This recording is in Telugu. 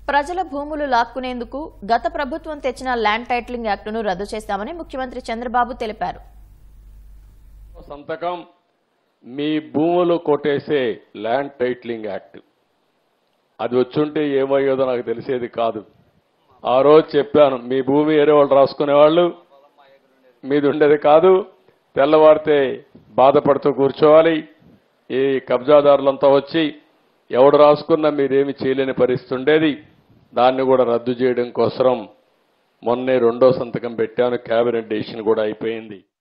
ప్రజల భూములు లాక్కునేందుకు గత ప్రభుత్వం తెచ్చిన ల్యాండ్ టైటిలింగ్ యాక్టును రద్దు చేస్తామని ముఖ్యమంత్రి చంద్రబాబు తెలిపారు సంతకం మీ భూములు కొట్టేసే ల్యాండ్ టైటిలింగ్ యాక్ట్ అది వచ్చుంటే ఏమయ్యేదో నాకు తెలిసేది కాదు ఆ రోజు చెప్పాను మీ భూమి వేరే వాళ్ళు రాసుకునేవాళ్ళు మీది ఉండేది కాదు తెల్లవారితే బాధపడుతూ కూర్చోవాలి ఈ కబ్జాదారులంతా వచ్చి ఎవడు రాసుకున్నా మీరేమి చేయలేని పరిస్థితి ఉండేది దాన్ని కూడా రద్దు చేయడం కోసం మొన్నే రెండో సంతకం పెట్టాను కేబినెట్ డెసిషన్ కూడా అయిపోయింది